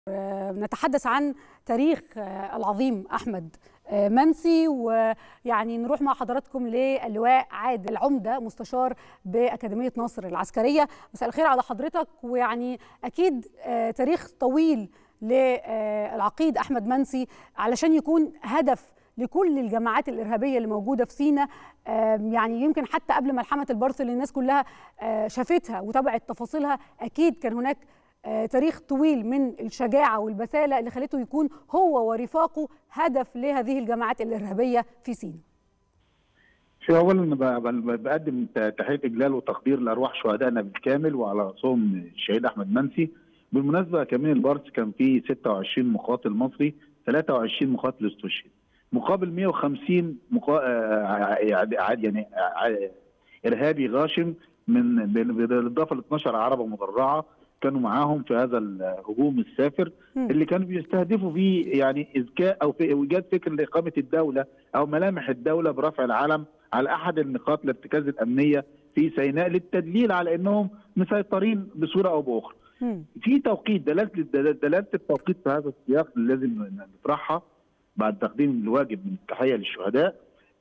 نتحدث عن تاريخ العظيم احمد منسي ويعني نروح مع حضراتكم للواء عادل العمده مستشار باكاديميه ناصر العسكريه مساء الخير على حضرتك ويعني اكيد تاريخ طويل للعقيد احمد منسي علشان يكون هدف لكل الجماعات الارهابيه اللي موجوده في سينا يعني يمكن حتى قبل ملحمه البرث اللي الناس كلها شافتها وتابعت تفاصيلها اكيد كان هناك تاريخ طويل من الشجاعه والبساله اللي خلته يكون هو ورفاقه هدف لهذه الجماعات الارهابيه في سينا. في اولا بقدم تحيه اجلال وتقدير لارواح شهدائنا بالكامل وعلى راسهم الشهيد احمد منسي. بالمناسبه كمين البارس كان فيه 26 مقاتل مصري 23 مقاتل استشهد. مقابل 150 مقا... يعني ارهابي غاشم من بالاضافه ل 12 عربه مدرعه كانوا معاهم في هذا الهجوم السافر م. اللي كانوا بيستهدفوا فيه يعني اذكاء او في ايجاد فكر لاقامه الدوله او ملامح الدوله برفع العلم على احد النقاط الارتكاز الامنيه في سيناء للتدليل على انهم مسيطرين بصوره او باخرى. م. في توقيت دلاله دلاله التوقيت في هذا السياق اللي لازم نطرحها بعد تقديم الواجب من التحيه للشهداء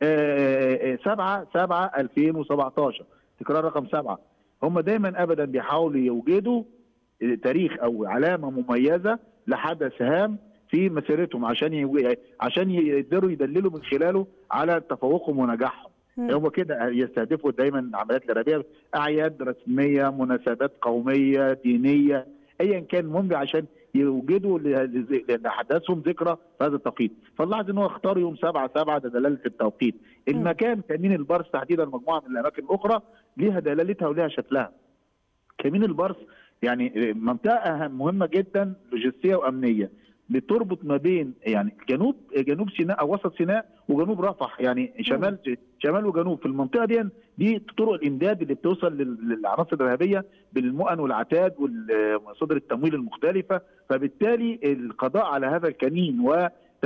7 7 2017 تكرار رقم 7 هم دايما ابدا بيحاولوا يوجدوا تاريخ او علامه مميزه لحدث هام في مسيرتهم عشان ي... عشان يقدروا يدللوا من خلاله على تفوقهم ونجاحهم هم كده يستهدفوا دايما العمليات الارهابيه اعياد رسميه مناسبات قوميه دينيه ايا كان المهم عشان يوجدوا لاحداثهم ذكرى في هذا التوقيت فنلاحظ ان هو اختار يوم 7 7 ده دلاله التوقيت المكان كمين البرس تحديدا مجموعه من الاماكن الاخرى ليها دلالتها وليها شكلها كمين البرس يعني منطقه أهم مهمه جدا لوجستيه وامنيه بتربط ما بين يعني جنوب جنوب سيناء او وسط سيناء وجنوب رفح يعني شمال م. شمال وجنوب في المنطقه دي دي طرق الامداد اللي بتوصل للعناصر الارهابيه بالمؤن والعتاد ومصادر التمويل المختلفه فبالتالي القضاء على هذا الكمين و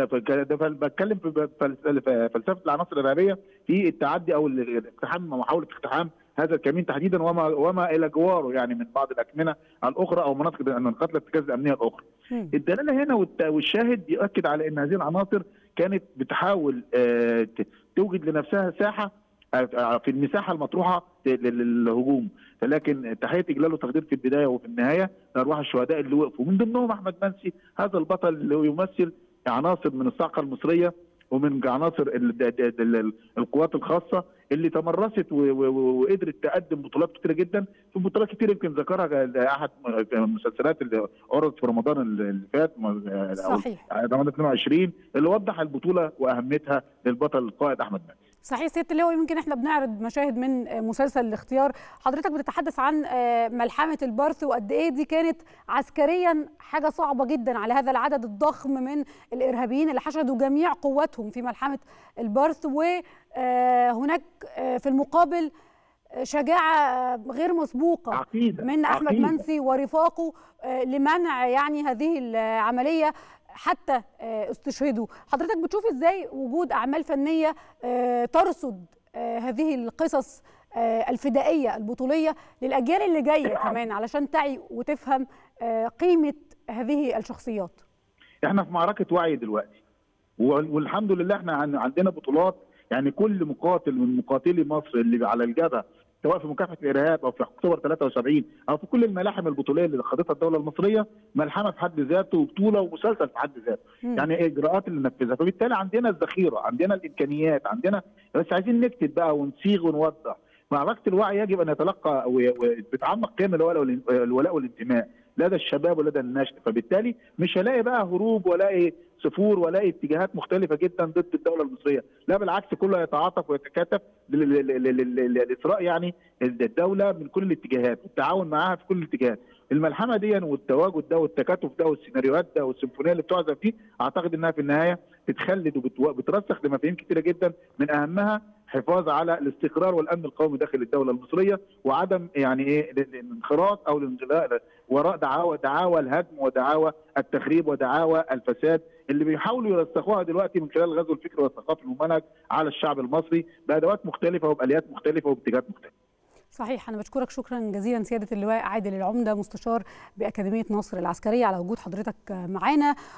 بتكلم في فلسفه العناصر الارهابيه في التعدي او الاقتحام محاوله اقتحام هذا الكمين تحديدا وما وما الى جواره يعني من بعض الاكمنه الاخرى او مناطق منطقه الارتكاز الامنيه الاخرى. م. الدلاله هنا والشاهد يؤكد على ان هذه العناصر كانت بتحاول توجد لنفسها ساحه في المساحه المطروحه للهجوم لكن تحيه اجلال وتقدير في البدايه وفي النهايه لارواح الشهداء اللي وقفوا من ضمنهم احمد منسي هذا البطل اللي يمثل عناصر من الصاعقه المصريه ومن عناصر القوات الخاصه اللي تمرست وقدرت تقدم بطولات كتيره جدا في بطولات كتير يمكن ذكرها احد المسلسلات اللي عرضت في رمضان اللي فات صحيح رمضان 22 اللي وضح البطوله واهميتها للبطل القائد احمد مكي صحيح سياده اللواء يمكن احنا بنعرض مشاهد من مسلسل الاختيار حضرتك بتتحدث عن ملحمه البرث وقد ايه دي كانت عسكريا حاجه صعبه جدا على هذا العدد الضخم من الارهابيين اللي حشدوا جميع قواتهم في ملحمه البرث وهناك في المقابل شجاعه غير مسبوقه عقيدة. من احمد عقيدة. منسي ورفاقه لمنع يعني هذه العمليه حتى استشهدوا حضرتك بتشوف ازاي وجود اعمال فنيه ترصد هذه القصص الفدائيه البطوليه للاجيال اللي جايه كمان علشان تعي وتفهم قيمه هذه الشخصيات احنا في معركه وعي دلوقتي والحمد لله احنا عندنا بطولات يعني كل مقاتل من مقاتلي مصر اللي على الجبهه سواء في مكافحه الارهاب او في اكتوبر 73 او في كل الملاحم البطوليه اللي خاضتها الدوله المصريه ملحمه في حد ذاته وبطوله ومسلسل في حد ذاته م. يعني اجراءات اللي نفذها فبالتالي عندنا الذخيره عندنا الامكانيات عندنا بس عايزين نكتب بقى ونصيغ ونوضح معركه الوعي يجب ان يتلقى وبتعمق قيم الولاء والانتماء لدى الشباب ولدى النشء فبالتالي مش هلاقي بقى هروب ولاقي صفور ولاقي اتجاهات مختلفه جدا ضد الدوله المصريه لا بالعكس كله يتعاطف ويتكاتف لاثراء يعني الدوله من كل الاتجاهات والتعاون معاها في كل الاتجاهات الملحمه دي والتواجد ده والتكاتف ده والسيناريوهات ده والسيمفونيه اللي بتعزف دي اعتقد انها في النهايه بتخلد وبترسخ لمفاهيم كثيره جدا من اهمها حفاظ على الاستقرار والامن القومي داخل الدوله المصريه وعدم يعني ايه الانخراط او الانغلاق وراء دعاوى دعاوى الهدم ودعاوى التخريب ودعاوى الفساد اللي بيحاولوا يرسخوها دلوقتي من خلال الغزو الفكري والثقافي الممنهج على الشعب المصري بادوات مختلفه وباليات مختلفه وباتجاهات مختلفه. صحيح أنا بشكرك شكرا جزيلا سيادة اللواء عادل العمدة مستشار بأكاديمية ناصر العسكرية على وجود حضرتك معانا